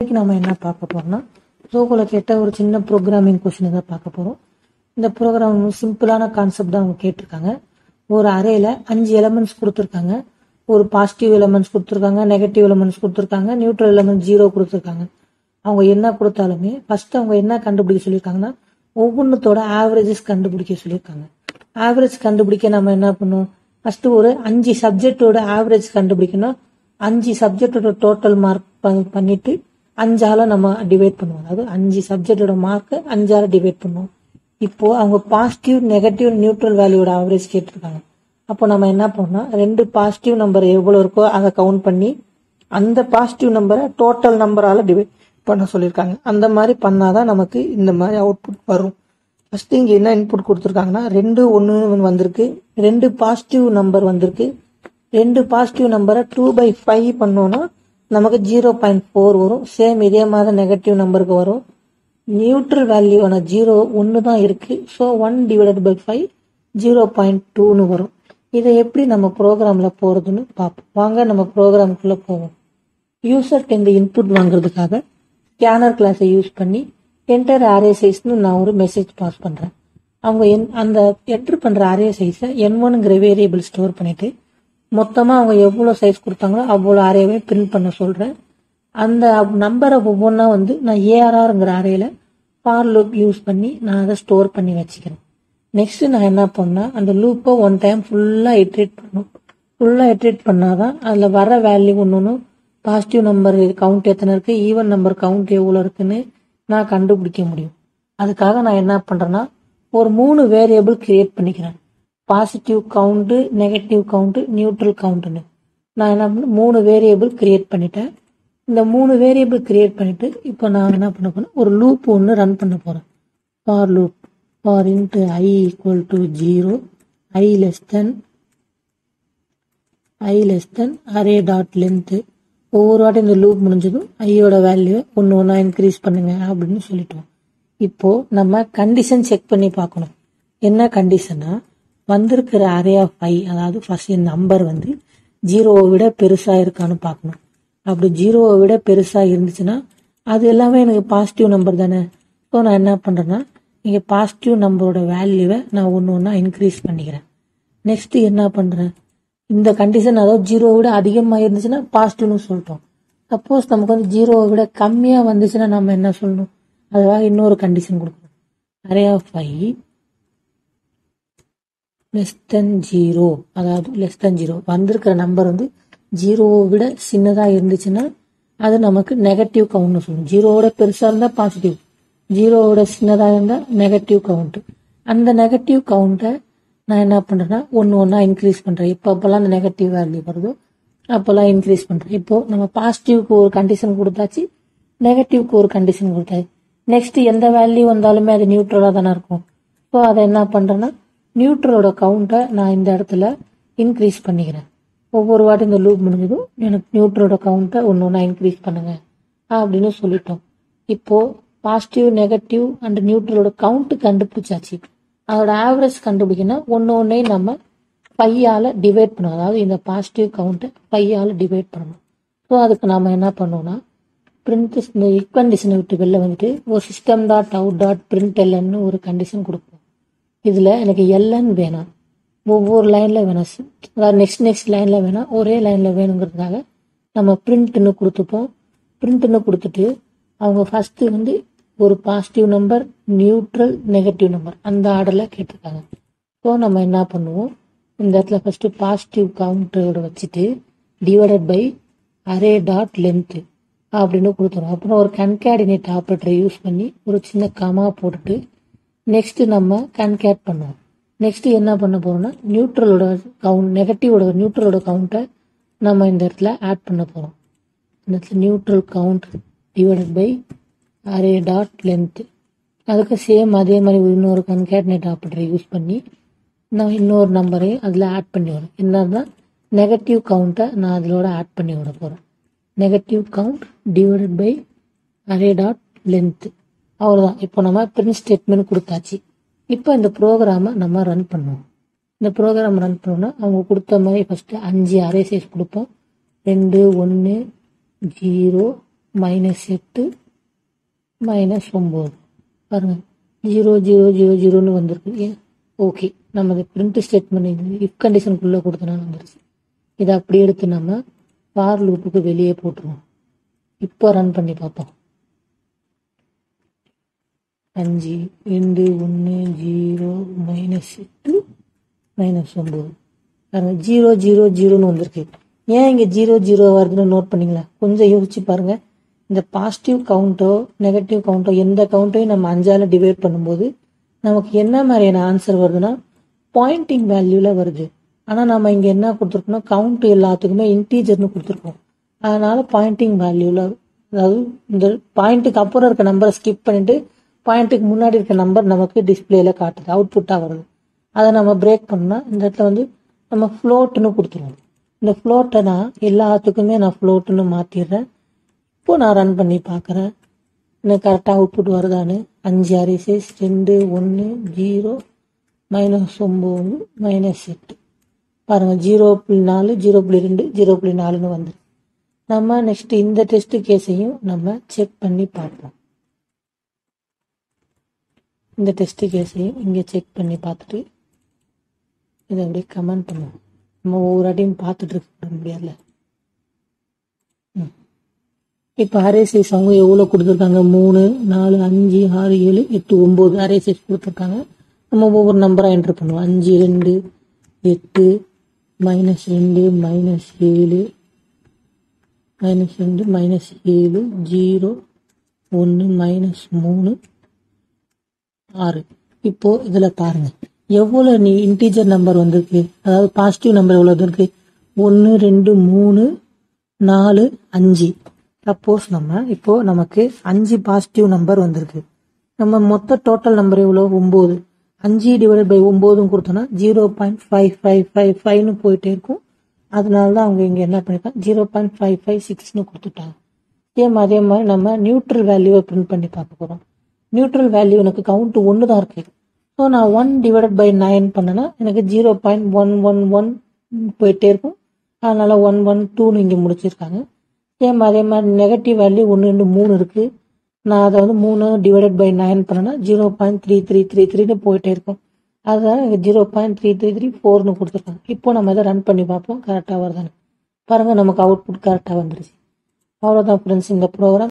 இன்னைக்கு நம்ம என்ன பார்க்க போறோம்னா ஜோகோல கேட்ட ஒரு சின்ன ப்ரோக்ராமிங் கொஸ்டின் தான் பார்க்க போறோம் இந்த ப்ரோக்ராம் சிம்பிளான கான்செப்ட் தான் அவங்க கேட்டிருக்காங்க ஒரு அரேல அஞ்சு எலமெண்ட்ஸ் கொடுத்துருக்காங்க ஒரு பாசிட்டிவ் எலமெண்ட்ஸ் கொடுத்துருக்காங்க நெகட்டிவ் எலமெண்ட்ஸ் கொடுத்துருக்காங்க நியூட்ரல் எலமெண்ட் ஜீரோ கொடுத்துருக்காங்க அவங்க என்ன கொடுத்தாலுமே ஃபர்ஸ்ட் அவங்க என்ன கண்டுபிடிக்க சொல்லியிருக்காங்கன்னா ஒவ்வொன்றத்தோட ஆவரேஜஸ் கண்டுபிடிக்க சொல்லியிருக்காங்க ஆவரேஜ் கண்டுபிடிக்க நம்ம என்ன பண்ணுவோம் ஃபர்ஸ்ட் ஒரு அஞ்சு சப்ஜெக்டோட ஆவரேஜ் கண்டுபிடிக்கணும் அஞ்சு சப்ஜெக்டோட டோட்டல் மார்க் பண்ணிட்டு அஞ்சால நம்ம டிவைட் பண்ணுவோம் அதாவது அஞ்சு சப்ஜெக்டோட மார்க் அஞ்சால டிவைட் பண்ணுவோம் இப்போ அவங்க பாசிட்டிவ் நெகட்டிவ் நியூட்ரல் வேல்யூட ஆவரேஜ் கேட்டிருக்காங்க அப்போ நம்ம என்ன பண்ணோம்னா ரெண்டு பாசிட்டிவ் நம்பர் எவ்வளவு இருக்கோ அதை கவுண்ட் பண்ணி அந்த பாசிட்டிவ் நம்பரை டோட்டல் நம்பரால டிவைட் பண்ண சொல்லியிருக்காங்க அந்த மாதிரி பண்ணாதான் நமக்கு இந்த மாதிரி அவுட்புட் வரும் ஃபர்ஸ்ட் இங்க என்ன இன்புட் கொடுத்துருக்காங்கன்னா ரெண்டு ஒன்று வந்திருக்கு ரெண்டு பாசிட்டிவ் நம்பர் வந்திருக்கு ரெண்டு பாசிட்டிவ் நம்பரை டூ பை ஃபைவ் பண்ணோம்னா நமக்கு ஜீரோ பாயிண்ட் ஃபோர் வரும் சேம் இதே மாதிரி நெகட்டிவ் நம்பருக்கு வரும் நியூட்ரல் வேல்யூவான ஜீரோ ஒன்று தான் இருக்கு so one divided by five zero point டூன்னு வரும் இதை எப்படி நம்ம ப்ரோக்ராம்ல போறதுன்னு பார்ப்போம் வாங்க நம்ம ப்ரோக்ராமுக்குள்ள போவோம் யூசர்கிட்ட இந்த இன்புட் வாங்குறதுக்காக ஸ்கேனர் கிளாஸை யூஸ் பண்ணி என்டர் அரே சைஸ்னு நான் ஒரு மெசேஜ் பாஸ் பண்றேன் அவங்க என் அந்த என்டர் பண்ற அரே சைஸை என் ஒன்னுங்கிற வேரியபிள் ஸ்டோர் பண்ணிட்டு மொத்தமா அவங்க எவ்வளவு சைஸ் கொடுத்தாங்களோ அவ்வளோ அரேவே பிரிண்ட் பண்ண சொல்றேன் அந்த நம்பரை ஒவ்வொன்றா வந்து நான் ஏஆர்ஆர்ங்கிற அறையில ஃபார் லூப் யூஸ் பண்ணி நான் அதை ஸ்டோர் பண்ணி வச்சுக்கிறேன் நெக்ஸ்ட் நான் என்ன பண்ணேன் அந்த லூப்பை ஒன் டைம் ஃபுல்லா இட்ரேட் பண்ணும் ஃபுல்லா இட்ரேட் பண்ணாதான் அதுல வர வேல்யூ ஒன்று பாசிட்டிவ் நம்பர் கவுண்ட் எத்தனை இருக்கு ஈவன் நம்பர் கவுண்ட் எவ்வளோ இருக்குன்னு நான் கண்டுபிடிக்க முடியும் அதுக்காக நான் என்ன பண்றேன்னா ஒரு மூணு வேரியபிள் கிரியேட் பண்ணிக்கிறேன் positive count negative count neutral கவுண்ட்னு நான் என்ன பண்ண மூணு வேரியபிள் கிரியேட் பண்ணிட்டேன் இந்த மூணு வேரியபிள் கிரியேட் பண்ணிட்டு இப்போ நான் என்ன பண்ண போறேன் ஒரு லூப் ஒன்று ரன் பண்ண போறேன் for loop for int i equal to zero i less than i less than array dot length ஒவ்வொரு வாட்டி இந்த லூப் முடிஞ்சதும் ஐயோட வேல்யூ ஒன்று ஒன்றா இன்க்ரீஸ் பண்ணுங்க அப்படின்னு சொல்லிட்டோம் இப்போ நம்ம கண்டிஷன் செக் பண்ணி பார்க்கணும் என்ன கண்டிஷனா வந்திருக்கிற அரே ஆஃப் ஐ அதாவது ஃபர்ஸ்ட் நம்பர் வந்து ஜீரோவை விட பெருசா இருக்கான்னு பார்க்கணும் அப்படி ஜீரோவை விட பெருசா இருந்துச்சுன்னா அது எல்லாமே எனக்கு பாசிட்டிவ் நம்பர் தானே ஸோ நான் என்ன பண்றேன்னா இங்க பாசிட்டிவ் நம்பரோட வேல்யூவை நான் ஒன்று ஒன்றா இன்க்ரீஸ் பண்ணிக்கிறேன் நெக்ஸ்ட் என்ன பண்றேன் இந்த கண்டிஷன் அதாவது ஜீரோவை விட அதிகமாக இருந்துச்சுன்னா பாசிட்டிவ்னு சொல்லிட்டோம் சப்போஸ் நமக்கு வந்து ஜீரோவை விட கம்மியா வந்துச்சுன்னா நம்ம என்ன சொல்லணும் அதுக்காக இன்னொரு கண்டிஷன் கொடுக்கணும் array of five less than zero அதாவது லெஸ் தென் ஜீரோ வந்திருக்கிற நம்பர் வந்து ஜீரோவை விட சின்னதா இருந்துச்சுன்னா அது நமக்கு நெகட்டிவ் கவுண்ட்னு சொல்லணும் ஜீரோவோட பெருசா இருந்தா பாசிட்டிவ் ஜீரோவோட சின்னதா இருந்தா நெகட்டிவ் கவுண்ட் அந்த நெகட்டிவ் கவுண்ட்டை நான் என்ன பண்றேன்னா ஒன்னு ஒன்னா இன்க்ரீஸ் பண்றேன் இப்போ அப்பெல்லாம் அந்த நெகட்டிவ் வேல்யூ வருதோ அப்பெல்லாம் இன்க்ரீஸ் பண்றேன் இப்போ நம்ம பாசிட்டிவ்க்கு ஒரு கண்டிஷன் கொடுத்தாச்சு நெகட்டிவ்க்கு ஒரு கண்டிஷன் கொடுத்தாச்சு நெக்ஸ்ட் எந்த வேல்யூ வந்தாலுமே அது நியூட்ரலா தானே இருக்கும் ஸோ அதை என்ன பண்றேன்னா நியூட்ரலோட கவுண்ட்டை நான் இந்த இடத்துல இன்க்ரீஸ் பண்ணிக்கிறேன் ஒவ்வொரு வாட்டி இந்த லூப் முடிஞ்சதும் எனக்கு நியூட்ரலோட கவுண்ட்டை ஒன்று ஒன்றா இன்க்ரீஸ் பண்ணுங்க அப்படின்னு சொல்லிட்டோம் இப்போ பாசிட்டிவ் நெகட்டிவ் அண்ட் நியூட்ரலோட கவுண்ட் கண்டுபிடிச்சாச்சு அதோட ஆவரேஜ் கண்டுபிடிக்கணும் ஒன்று ஒன்றையும் நம்ம ஃபையால டிவைட் பண்ணணும் அதாவது இந்த பாசிட்டிவ் கவுண்ட்டை ஃபையால டிவைட் பண்ணணும் ஸோ அதுக்கு நாம என்ன பண்ணோம்னா பிரிண்ட் இந்த கண்டிஷனை விட்டு வெளில வந்துட்டு ஒரு system dot out dot print எல்என்னு ஒரு கண்டிஷன் கொடுப்போம் இதுல எனக்கு எல்என் வேணாம் ஒவ்வொரு லைன்ல வேணாம் அதாவது நெக்ஸ்ட் நெக்ஸ்ட் லைன்ல வேணாம் ஒரே லைன்ல வேணுங்கிறதுக்காக நம்ம பிரிண்ட்னு கொடுத்துப்போம் பிரிண்ட்னு கொடுத்துட்டு அவங்க ஃபர்ஸ்ட் வந்து ஒரு positive number neutral negative number அந்த ஆர்டர்ல கேட்டிருக்காங்க ஸோ நம்ம என்ன பண்ணுவோம் இந்த இடத்துல ஃபர்ஸ்ட் பாசிட்டிவ் கவுண்டரோட வச்சுட்டு divided by array dot length அப்படின்னு கொடுத்துரும் அப்புறம் ஒரு கன்கேடினேட் ஆப்ரேட்டரை யூஸ் பண்ணி ஒரு சின்ன கமா போட்டுட்டு நெக்ஸ்ட் நம்ம கன்கேட் பண்ணுவோம் நெக்ஸ்ட் என்ன பண்ண போறோம்னா நியூட்ரலோட கவுண்ட் நெகட்டிவோட நியூட்ரலோட கவுண்ட்டை நம்ம இந்த இடத்துல ஆட் பண்ண போறோம் இந்த இடத்துல neutral count divided by array dot length அதுக்கு சேம் அதே மாதிரி ஒரு இன்னொரு கன்கேட்னேட் ஆப்ரேட்டரை யூஸ் பண்ணி நான் இன்னொரு நம்பரையும் அதில் ஆட் பண்ணி வரும் என்னன்னா நெகட்டிவ் கவுண்ட்டை நான் அதிலோட ஆட் பண்ணி விட போகிறேன் negative count divided by array dot length அவ்வளோதான் இப்போ நம்ம பிரிண்ட் ஸ்டேட்மெண்ட் கொடுத்தாச்சு இப்போ இந்த ப்ரோக்ராமை நம்ம ரன் பண்ணுவோம் இந்த ப்ரோக்ராம் ரன் பண்ணோம்னா அவங்க கொடுத்த மாதிரி ஃபர்ஸ்ட் அஞ்சு அரே சைஸ் கொடுப்போம் ரெண்டு ஒன்று ஜீரோ மைனஸ் எட்டு மைனஸ் ஒம்பது பாருங்க ஜீரோ ஜீரோ ஜீரோ ஜீரோன்னு வந்திருக்கு ஏன் ஓகே நம்ம பிரிண்ட் ஸ்டேட்மெண்ட் இது இஃப் கண்டிஷனுக்குள்ளே கொடுத்தனால வந்துருச்சு இதை அப்படியே எடுத்து நம்ம ஃபார் லூப்புக்கு வெளியே போட்டுருவோம் இப்போ ரன் பண்ணி பார்ப்போம் அஞ்சு ரெண்டு ஒன்று ஜீரோ மைனஸ் எட்டு மைனஸ் ஒம்பது பாருங்க ஜீரோ ஜீரோ ஜீரோன்னு வந்திருக்கு ஏன் இங்கே ஜீரோ ஜீரோ வருதுன்னு நோட் பண்ணீங்களா கொஞ்சம் யோசிச்சு பாருங்க இந்த பாசிட்டிவ் கவுண்டோ நெகட்டிவ் கவுண்டோ எந்த கவுண்ட்டையும் நம்ம அஞ்சால டிவைட் பண்ணும்போது நமக்கு என்ன மாதிரியான ஆன்சர் வருதுன்னா பாயிண்டிங் வேல்யூவில் வருது ஆனால் நம்ம இங்கே என்ன கொடுத்துருக்கோம்னா கவுண்ட் எல்லாத்துக்குமே இன்டீஜர்னு கொடுத்துருக்கோம் அதனால பாயிண்டிங் வேல்யூவில் அதாவது இந்த பாயிண்ட்டுக்கு அப்புறம் இருக்க நம்பரை ஸ்கிப் பண்ணிட்டு பாயிண்ட்டுக்கு முன்னாடி இருக்க நம்பர் நமக்கு டிஸ்பிளேல காட்டுது அவுட்புட்டாக வருது அதை நம்ம பிரேக் பண்ணா இந்த இடத்துல வந்து நம்ம ஃப்ளோட்டுன்னு கொடுத்துருவோம் இந்த ஃப்ளோட்டை நான் எல்லாத்துக்குமே நான் ஃப்ளோட்டுன்னு மாற்றிடுறேன் இப்போ நான் ரன் பண்ணி பார்க்குறேன் எனக்கு கரெக்டாக அவுட்புட் வருதான்னு அஞ்சு அரிசைஸ் ரெண்டு ஒன்று ஜீரோ மைனஸ் ஒம்பது மைனஸ் எட்டு பாருங்கள் ஜீரோ புள்ளி நாலு ஜீரோ புள்ளி ரெண்டு ஜீரோ புள்ளி நாலுன்னு வந்துருக்கு நம்ம நெக்ஸ்ட் இந்த டெஸ்ட் கேஸையும் நம்ம செக் பண்ணி பார்ப்போம் இந்த டெஸ்ட் கேஸையும் இங்கே செக் பண்ணி பார்த்துட்டு இதை அப்படியே கமெண்ட் பண்ணுவோம் நம்ம ஒவ்வொரு அடையும் பார்த்துட்டு இருக்க முடியாதுல்ல இப்போ அரே சைஸ் அவங்க எவ்வளோ கொடுத்துருக்காங்க மூணு நாலு அஞ்சு ஆறு ஏழு எட்டு ஒம்பது அரே சைஸ் கொடுத்துருக்காங்க நம்ம ஒவ்வொரு நம்பராக என்ட்ரு பண்ணுவோம் அஞ்சு ரெண்டு எட்டு மைனஸ் ரெண்டு மைனஸ் ஏழு மைனஸ் ரெண்டு மைனஸ் ஏழு ஜீரோ ஒன்று மைனஸ் மூணு ஆறு இப்போ இதில் பாருங்க எவ்வளோ நீ இன்டீஜர் நம்பர் வந்திருக்கு அதாவது பாசிட்டிவ் நம்பர் எவ்வளோ இருக்கு ஒன்று ரெண்டு மூணு நாலு அஞ்சு சப்போஸ் நம்ம இப்போ நமக்கு அஞ்சு பாசிட்டிவ் நம்பர் வந்திருக்கு நம்ம மொத்த டோட்டல் நம்பர் எவ்வளோ ஒம்பது அஞ்சு டிவைடட் பை ஒம்போதும் கொடுத்தோன்னா zero point five five five ஃபைவ்னு போயிட்டே இருக்கும் அதனால தான் அவங்க இங்கே என்ன பண்ணிருக்காங்க ஜீரோ பாயிண்ட் ஃபைவ் ஃபைவ் சிக்ஸ்னு கொடுத்துட்டாங்க சேம் அதே மாதிரி நம்ம நியூட்ரல் வேல்யூவை பிரிண்ட் பண்ணி பார்க்க போகிறோம் நியூட்ரல் வேல்யூ எனக்கு கவுண்ட் ஒன்று தான் இருக்கு ஸோ நான் ஒன் டிவைடட் பை நைன் பண்ணேன்னா எனக்கு zero point one one one போயிட்டே இருக்கும் அதனால ஒன் ஒன் டூன்னு இங்கே முடிச்சிருக்காங்க சேம் அதே மாதிரி நெகட்டிவ் வேல்யூ ஒன்று ரெண்டு மூணு இருக்குது நான் அதை வந்து மூணு டிவைடட் பை நைன் பண்ணேன்னா zero point three three three த்ரீன்னு போயிட்டே இருக்கும் அதுதான் எனக்கு zero point three three three ஃபோர்னு கொடுத்துருக்காங்க இப்போ நம்ம இதை ரன் பண்ணி பார்ப்போம் கரெக்டாக வருதான்னு பாருங்கள் நமக்கு அவுட்புட் கரெக்டாக வந்துருச்சு அவ்வளோதான் ஃப்ரெண்ட்ஸ் இந்த ப்ரோக்ராம்